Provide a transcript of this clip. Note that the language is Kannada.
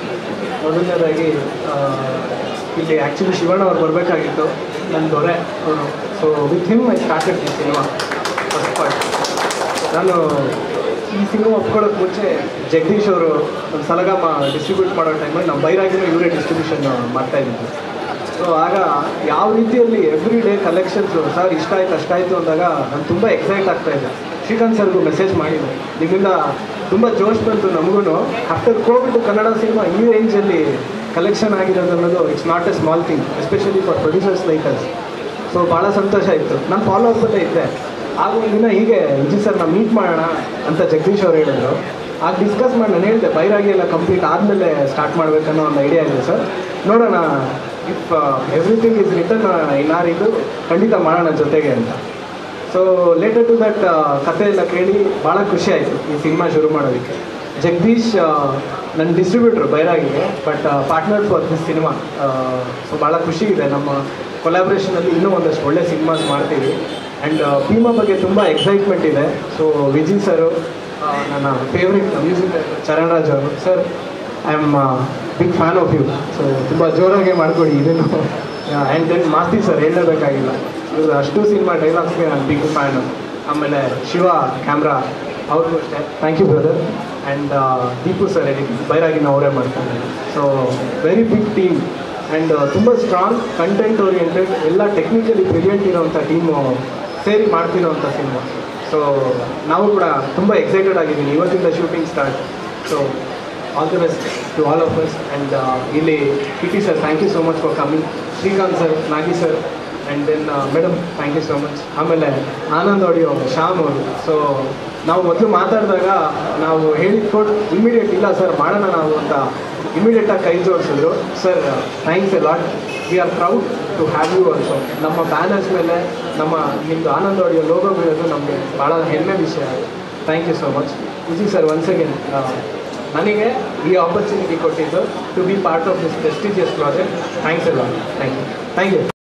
ಮೊದಲನೇದಾಗಿ ಆ, ಇಲ್ಲಿ ಆ್ಯಕ್ಚುಲಿ ಶಿವಣ್ಣ ಅವ್ರು ಬರಬೇಕಾಗಿತ್ತು ನನ್ನ ದೊರೆ ಅವರು so with him I started the cinema first part ನಾನು ಈ ಸಿನಿಮಾ ಒಪ್ಕೊಳ್ಳೋಕೆ ಮುಂಚೆ ಜಗದೀಶ್ ಅವರು ನಮ್ಮ ಸಲಗಾಮ ಡಿಸ್ಟ್ರಿಬ್ಯೂಟ್ ಮಾಡೋ ಟೈಮಲ್ಲಿ ನಾವು ಬೈರಾಗಿನೂ ಇವರೇ ಡಿಸ್ಟ್ರಿಬ್ಯೂಷನ್ ಮಾಡ್ತಾ ಇದ್ದಿದ್ದು ಸೊ ಆಗ ಯಾವ ರೀತಿಯಲ್ಲಿ ಎವ್ರಿ ಡೇ ಕಲೆಕ್ಷನ್ಸು ಸರ್ ಇಷ್ಟ ಆಯ್ತು ಅಷ್ಟಾಯಿತು ಅಂದಾಗ ನಾನು ತುಂಬ ಎಕ್ಸೈಟ್ ಆಗ್ತಾ ಇದ್ದೆ ಶ್ರೀಕಾಂತ್ ಸರ್ಗೂ ಮೆಸೇಜ್ ಮಾಡಿದ್ದೆ ನಿಮ್ಮಿಂದ ತುಂಬ ಜೋಶ್ ಬಂತು ನಮಗೂ ಆಫ್ಟರ್ ಕೋವಿಡ್ ಕನ್ನಡ ಸಿನಿಮಾ ಈ ರೇಂಜಲ್ಲಿ ಕಲೆಕ್ಷನ್ ಆಗಿರೋದು ಅನ್ನೋದು it's not a small thing especially for producers like us so ಭಾಳ ಸಂತೋಷ ಇತ್ತು ನಾನು ಫಾಲೋ ಅಪ್ಪಲ್ಲೇ ಇದ್ದೆ ಆಗ ಒಂದಿನ ಹೀಗೆ ವಿಜಿ ಸರ್ ನಾವು ಮೀಟ್ ಮಾಡೋಣ ಅಂತ ಜಗದೀಶ್ ಅವ್ರು ಹೇಳಿದ್ರು ಆಗ ಡಿಸ್ಕಸ್ ಮಾಡಿ ನಾನು ಹೇಳಿದೆ ಬೈರಾಗಿ ಎಲ್ಲ ಕಂಪ್ಲೀಟ್ ಆದಮೇಲೆ ಸ್ಟಾರ್ಟ್ ಮಾಡಬೇಕನ್ನೋ ಒಂದು ಐಡಿಯಾ ಇದೆ ಸರ್ ನೋಡೋಣ ಇಫ್ ಎವ್ರಿಥಿಂಗ್ ಇಸ್ ರಿಟರ್ನ್ ಇನ್ನಾರು ಇದು ಖಂಡಿತ ಮಾಡೋಣ ಜೊತೆಗೆ ಅಂತ ಸೊ ಲೇಟರ್ ಟು ದಟ್ ಕತೆ ಎಲ್ಲ ಕೇಳಿ ಭಾಳ ಖುಷಿ ಆಯಿತು ಈ ಸಿನಿಮಾ ಶುರು ಮಾಡೋದಕ್ಕೆ ಜಗದೀಶ್ ನನ್ನ ಡಿಸ್ಟ್ರಿಬ್ಯೂಟ್ರು ಬೈರಾಗಿಗೆ but partner for this cinema so ಭಾಳ ಖುಷಿ ಇದೆ ನಮ್ಮ ಕೊಲಾಬ್ರೇಷನಲ್ಲಿ ಇನ್ನೂ ಒಂದಷ್ಟು ಒಳ್ಳೆ ಸಿನಿಮಾಸ್ ಮಾಡ್ತೀವಿ ಆ್ಯಂಡ್ ಭೀಮಾ ಬಗ್ಗೆ ತುಂಬ ಎಕ್ಸೈಟ್ಮೆಂಟ್ ಇದೆ ಸೊ ವಿಜಿ ಸರು ನನ್ನ ಫೇವ್ರೆಟ್ ಮ್ಯೂಸಿಕ್ ಚರಣ್ ರಾಜ್ ಅವರು sir I am big fan of you so ತುಂಬ ಜೋರಾಗಿ ಮಾಡ್ಕೊಡಿ ಇದನ್ನು ಆ್ಯಂಡ್ ದೆನ್ ಮಾಸ್ತಿ ಸರ್ ಹೇಳಲೇಬೇಕಾಗಿಲ್ಲ ಇವ್ರು ಅಷ್ಟು ಸಿನಿಮಾ ಡೈಲಾಗ್ಸ್ಗೆ ನಾನು ಬಿಗ್ ಫ್ಯಾನು ಆಮೇಲೆ ಶಿವ ಕ್ಯಾಮ್ರಾ ಅವ್ರಿಗೂ ಅಷ್ಟೇ thank you brother and Deepu sir editing ಬೈರಾಗಿನ ಅವರೇ ಮಾಡ್ತಾರೆ so very big team and ತುಂಬ ಸ್ಟ್ರಾಂಗ್ ಕಂಟೆಂಟ್ ಓರಿಯೆಂಟೆಡ್ ಎಲ್ಲ ಟೆಕ್ನಿಕಲಿ ಬ್ರಿಲಿಯಂಟ್ ಇರೋವಂಥ ಟೀಮು ಸೇರಿ ಮಾಡ್ತಿರೋವಂಥ ಸಿನಿಮಾ ಸೊ ನಾವು ಕೂಡ ತುಂಬ ಎಕ್ಸೈಟೆಡ್ ಆಗಿದ್ದೀನಿ ಇವತ್ತಿಂದ shooting start so all the best to all of us and ಇಲ್ಲಿ P T sir thank you so much for coming Srikanth sir Nagi sir and then madam thank you so much ಆಮೇಲೆ ಆನಂದ್ ಆಡಿಯೋ ಶ್ಯಾಮ್ ಅವರು ಸೊ ನಾವು ಮೊದಲು ಮಾತಾಡಿದಾಗ ನಾವು ಹೇಳಿದ ಕೊಟ್ಟು ಇಮಿಡಿಯೇಟ್ ಇಲ್ಲ ಸರ್ ಮಾಡೋಣ ನಾವು ಅಂತ ಇಮಿಡಿಯೇಟಾಗಿ ಕೈ ಜೋಡಿಸಿದ್ರು sir thanks a lot we are proud to have you also ನಮ್ಮ ಬ್ಯಾನರ್ಸ್ ಮೇಲೆ ನಮ್ಮ ನಿಮ್ಮದು ಆನಂದ್ ಆಡಿಯೋ ಲೋಗೋ ಬೀಳೋದು ನಮಗೆ ಭಾಳ ಹೆಮ್ಮೆ ವಿಷಯ thank you so much Viji sir once again ನನಗೆ ಈ ಆಪರ್ಚುನಿಟಿ ಕೊಟ್ಟಿದ್ದು to be part of this prestigious project thanks ಎಲ್ಲ ಥ್ಯಾಂಕ್ ಯು ಥ್ಯಾಂಕ್ ಯು